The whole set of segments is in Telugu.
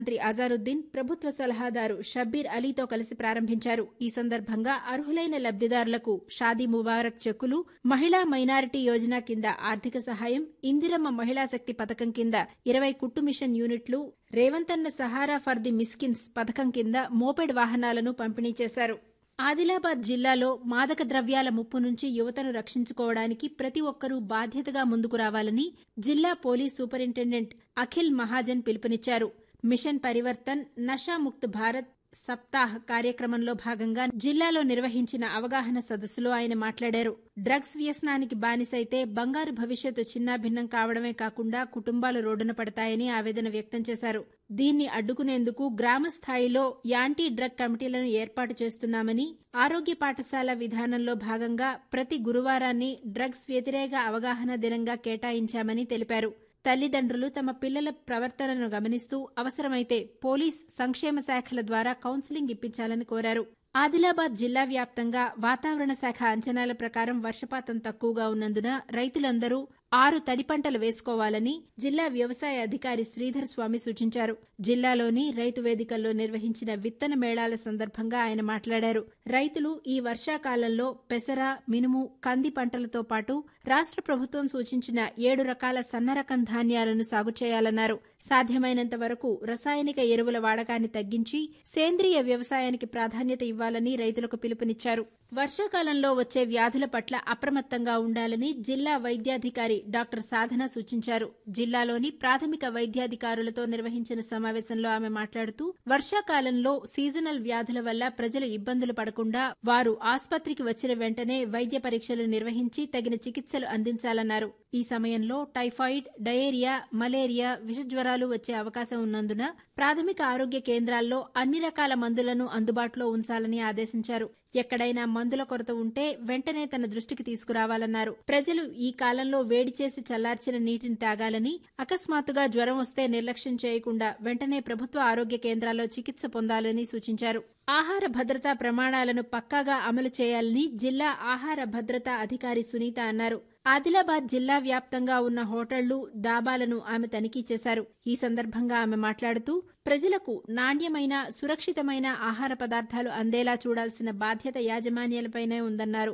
మంత్రి అజారుద్దీన్ ప్రభుత్వ సలహాదారు షబ్బీర్ అలీతో కలిసి ప్రారంభించారు ఈ సందర్భంగా అర్హులైన లబ్దిదారులకు షాదీ ముబారక్ చెక్కులు మహిళా మైనారిటీ యోజన కింద ఆర్థిక సహాయం ఇందిరమ్మ మహిళా శక్తి పథకం కింద ఇరవై కుట్టు మిషన్ యూనిట్లు రేవంతన్న సహారా ఫర్ ది మిస్కిన్స్ పథకం కింద మోపెడ్ వాహనాలను పంపిణీ చేశారు ఆదిలాబాద్ జిల్లాలో మాదక ద్రవ్యాల ముప్పు నుంచి యువతను రక్షించుకోవడానికి ప్రతి ఒక్కరూ బాధ్యతగా ముందుకు రావాలని జిల్లా పోలీస్ సూపరింటెండెంట్ అఖిల్ మహాజన్ పిలుపునిచ్చారు మిషన్ పరివర్తన్ నషాముక్త్ భారత్ సప్తాహ్ కార్యక్రమంలో భాగంగా జిల్లాలో నిర్వహించిన అవగాహన సదస్సులో ఆయన మాట్లాడారు డ్రగ్స్ వ్యసనానికి బానిసైతే బంగారు భవిష్యత్తు చిన్నాభిన్నం కావడమే కాకుండా కుటుంబాలు రోడ్డున పడతాయని ఆవేదన వ్యక్తం చేశారు దీన్ని అడ్డుకునేందుకు గ్రామ స్థాయిలో యాంటీ డ్రగ్ కమిటీలను ఏర్పాటు చేస్తున్నామని ఆరోగ్య పాఠశాల విధానంలో భాగంగా ప్రతి గురువారాన్ని డ్రగ్స్ వ్యతిరేక అవగాహన దినంగా కేటాయించామని తెలిపారు తల్లిదండ్రులు తమ పిల్లల ప్రవర్తనను గమనిస్తూ అవసరమైతే పోలీస్ సంక్షేమ శాఖల ద్వారా కౌన్సిలింగ్ ఇప్పించాలని కోరారు ఆదిలాబాద్ జిల్లా వ్యాప్తంగా వాతావరణ శాఖ అంచనాల ప్రకారం వర్షపాతం తక్కువగా ఉన్నందున రైతులందరూ ఆరు తడి పంటలు వేసుకోవాలని జిల్లా వ్యవసాయ అధికారి శ్రీధర్ స్వామి సూచించారు జిల్లాలోని రైతు వేదికల్లో నిర్వహించిన విత్తన మేళాల సందర్భంగా ఆయన మాట్లాడారు రైతులు ఈ వర్షాకాలంలో పెసర మినుము కంది పంటలతో పాటు రాష్ట్ర ప్రభుత్వం సూచించిన ఏడు రకాల సన్నరకం ధాన్యాలను సాగు చేయాలన్నారు సాధ్యమైనంత వరకు రసాయనిక ఎరువుల వాడకాన్ని తగ్గించి సేంద్రియ వ్యవసాయానికి ప్రాధాన్యత ఇవ్వాలని రైతులకు పిలుపునిచ్చారు వర్షాకాలంలో వచ్చే వ్యాధుల పట్ల అప్రమత్తంగా ఉండాలని జిల్లా వైద్యాధికారి డాక్టర్ సాధన సూచించారు జిల్లాలోని ప్రాథమిక వైద్యాధికారులతో నిర్వహించిన సమావేశంలో ఆమె మాట్లాడుతూ వర్షాకాలంలో సీజనల్ వ్యాధుల వల్ల ప్రజలు ఇబ్బందులు పడకుండా వారు ఆసుపత్రికి వచ్చిన వెంటనే వైద్య పరీక్షలు నిర్వహించి తగిన చికిత్సలు అందించాలన్నారు ఈ సమయంలో టైఫాయిడ్ డయేరియా మలేరియా విషజ్వరాలు వచ్చే అవకాశం ఉన్నందున ప్రాథమిక ఆరోగ్య కేంద్రాల్లో అన్ని రకాల మందులను అందుబాటులో ఉంచాలని ఆదేశించారు ఎక్కడైనా మందుల కొరత ఉంటే వెంటనే తన దృష్టికి తీసుకురావాలన్నారు ప్రజలు ఈ కాలంలో వేడి చేసి చల్లార్చిన నీటిని తాగాలని అకస్మాత్తుగా జ్వరం వస్తే నిర్లక్ష్యం చేయకుండా వెంటనే ప్రభుత్వ ఆరోగ్య కేంద్రాల్లో చికిత్స పొందాలని సూచించారు ఆహార భద్రతా ప్రమాణాలను పక్కాగా అమలు చేయాలని జిల్లా ఆహార భద్రతా అధికారి సునీత అన్నారు ఆదిలాబాద్ జిల్లా వ్యాప్తంగా ఉన్న హోటళ్లు దాబాలను ఆమె తనిఖీ చేశారు ఈ సందర్భంగా ఆమె మాట్లాడుతూ ప్రజలకు నాణ్యమైన సురక్షితమైన ఆహార పదార్థాలు అందేలా చూడాల్సిన బాధ్యత యాజమాన్యాలపైనే ఉందన్నారు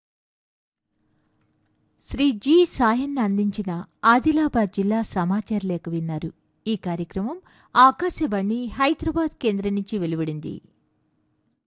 శ్రీ జి సాయన్న అందించిన ఆదిలాబాద్ జిల్లా సమాచార లేఖ విన్నారు ఈ కార్యక్రమం ఆకాశవాణి హైదరాబాద్ కేంద్రం నుంచి వెలువడింది